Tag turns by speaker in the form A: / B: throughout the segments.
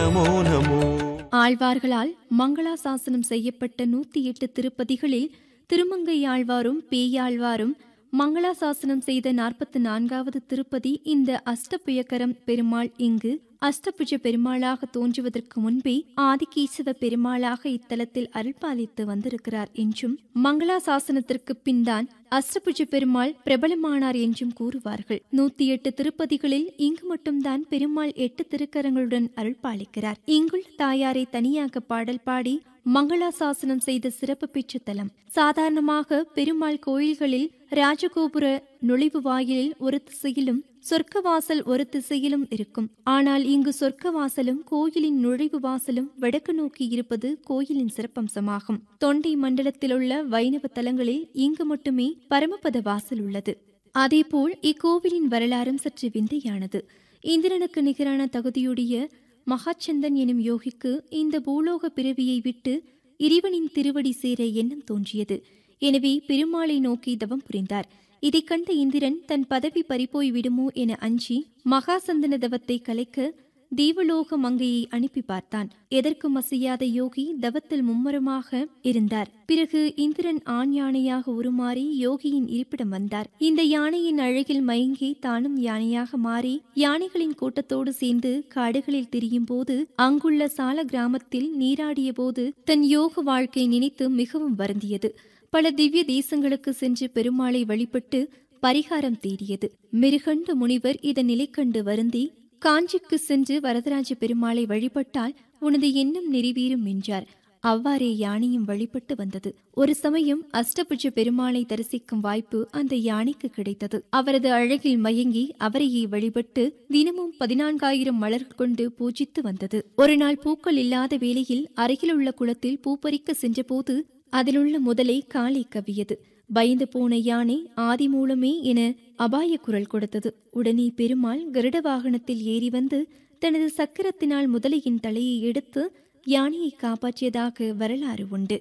A: நமோ நமோ
B: ஆழ்வார்களால் மங்களாசாசனம் செய்யப்பட்ட நூத்தி எட்டு திருப்பதிகளில் திருமங்கை ஆழ்வாரும் பேயாழ்வாரும் மங்களாசாசனம் செய்த நாற்பத்தி நான்காவது திருப்பதி இந்த அஷ்டபுயக்கரம் பெருமாள் இங்கு அஷ்டபுஜ பெருமாளாக தோன்றுவதற்கு முன்பே ஆதிகேசவ பெருமாளாக இத்தலத்தில் அருள்பாலித்து வந்திருக்கிறார் என்றும் மங்களாசாசனத்திற்கு பின்தான் அஷ்டபுஜ பெருமாள் பிரபலமானார் என்றும் கூறுவார்கள் நூத்தி எட்டு திருப்பதிகளில் இங்கு மட்டும்தான் பெருமாள் எட்டு திருக்கரங்களுடன் அருள்பாலிக்கிறார் இங்குள்ள தாயாரை தனியாக பாடல் பாடி மங்களாசாசனம் செய்த சிறப்பு பெற்ற தலம் சாதாரணமாக பெருமாள் கோயில்களில் ராஜகோபுர நுழைவு வாயிலில் ஒரு திசையிலும் சொர்க்கவாசல் ஒரு திசையிலும் இருக்கும் ஆனால் இங்கு சொர்க்கவாசலும் கோயிலின் நுழைவு வாசலும் வடக்கு நோக்கி இருப்பது கோயிலின் சிறப்பம்சமாகும் தொண்டை மண்டலத்திலுள்ள வைணவ தலங்களில் இங்கு மட்டுமே பரமபத வாசல் உள்ளது அதேபோல் இக்கோவிலின் வரலாறும் சற்று விந்தையானது இந்திரனுக்கு நிகரான தகுதியுடைய மகாச்சந்தன் எனும் யோகிக்கு இந்த பூலோக பிறவியை விட்டு இறைவனின் திருவடி சேர எண்ணம் தோன்றியது எனவே பெருமாளை நோக்கி தவம் புரிந்தார் இதைக் கண்ட இந்திரன் தன் பதவி பறிபோய் விடுமோ என அஞ்சி மகாசந்தன தவத்தை கலைக்க தேவலோக மங்கையை அனுப்பி பார்த்தான் எதற்கும் அசையாத யோகி தவத்தில் மும்முரமாக இருந்தார் பிறகு இந்திரன் ஆண் யானையாக உருமாறி யோகியின் இருப்பிடம் வந்தார் இந்த யானையின் அழகில் மயங்கி தானும் யானையாக மாறி யானைகளின் கூட்டத்தோடு சேர்ந்து காடுகளில் திரியும் போது அங்குள்ள சால கிராமத்தில் நீராடிய போது தன் யோக வாழ்க்கை நினைத்து மிகவும் வருந்தியது பல திவ்ய தேசங்களுக்கு சென்று பெருமாளை வழிபட்டு பரிகாரம் தேடியது மிருகண்ட முனிவர் இதன் நிலை கண்டு வருந்தி காஞ்சிக்கு சென்று வரதராஜ பெருமாளை வழிபட்டால் உனது எண்ணம் நிறைவேறும் என்றார் அவ்வாறே யானையும் வழிபட்டு வந்தது ஒரு சமயம் அஷ்டபுஜ பெருமாளை தரிசிக்கும் வாய்ப்பு அந்த யானைக்கு கிடைத்தது அவரது அழகில் மயங்கி அவரையே வழிபட்டு தினமும் பதினான்காயிரம் மலர் கொண்டு பூஜித்து வந்தது ஒரு நாள் பூக்கள் இல்லாத வேளையில் அருகிலுள்ள குளத்தில் பூப்பறிக்க சென்றபோது அதிலுள்ள முதலை காலை கவியது பயந்து போன யானை ஆதி மூலமே என அபாய குரல் கொடுத்தது உடனே பெருமாள் கருட வாகனத்தில் ஏறி வந்து தனது சக்கரத்தினால் முதலையின் தலையை எடுத்து யானையை காப்பாற்றியதாக வரலாறு உண்டு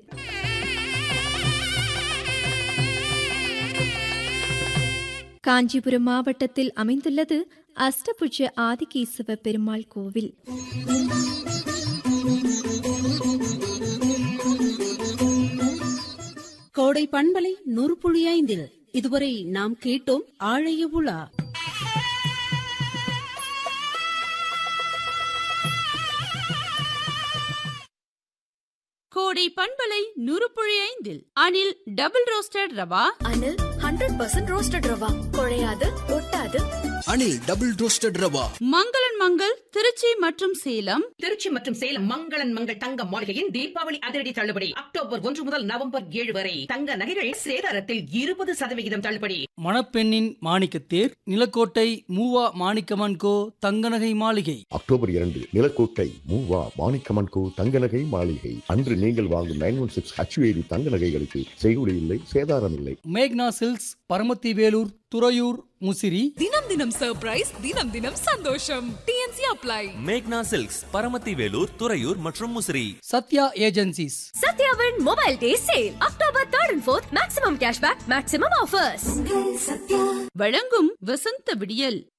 B: காஞ்சிபுரம் மாவட்டத்தில் அமைந்துள்ளது அஷ்டபுஜ ஆதிகேசவ பெருமாள் கோவில்
C: கோடை பண்பலை நூறு புள்ளி ஐந்தில் இதுவரை நாம் கேட்டோம் ஆழைய உலா
D: கோடை பண்பலை நூறு புள்ளி ஐந்தில் Anil double roasted rava
E: Anil hundred percent roasted rava குழையாது ஒட்டாது
F: அனில் டபுள் ரோஸ்டட் ரவா
D: மங்களன் மங்கள் திருச்சி மற்றும் சேலம்
G: திருச்சி மற்றும் சேலம் மங்களன் மங்கள் தங்க மாளிகையின் தீபாவளி அதிரடி தள்ளுபடி அக்டோபர் ஒன்று முதல் நவம்பர் ஏழு வரை தங்க நகைகள் சேதாரத்தில் இருபது சதவிகிதம் தள்ளுபடி
H: மணப்பெண்ணின் மாணிக்கத்தேர் நிலக்கோட்டை மூவா மாணிக்கமன் கோ தங்கநகை மாளிகை
I: அக்டோபர் இரண்டு நிலக்கோட்டை மூவா மாணிக்கமன் கோ தங்க நகை மாளிகை அன்று நீங்கள் வாங்கும் நைன் ஒன் சிக்ஸ் ஹச்வேடி தங்க நகைகளுக்கு செய்குலி இல்லை சேதாரம் இல்லை
H: மேக்னா சில்க்ஸ் பரமத்தி வேலூர் துறையூர் முசிறி
E: தினம் தினம் சர்ப்ரைஸ் தினம் தினம் சந்தோஷம் டிஎன்சி அப்ளை
A: மேக்னா சில்க்ஸ் பரமத்தி வேலூர் துறையூர் மற்றும் முசிறி
H: சத்யா ஏஜென்சிஸ்
E: சத்யாவின் mobile day sale October third and fourth maximum cashback maximum offers
D: வழங்கும் வசந்த விடியல்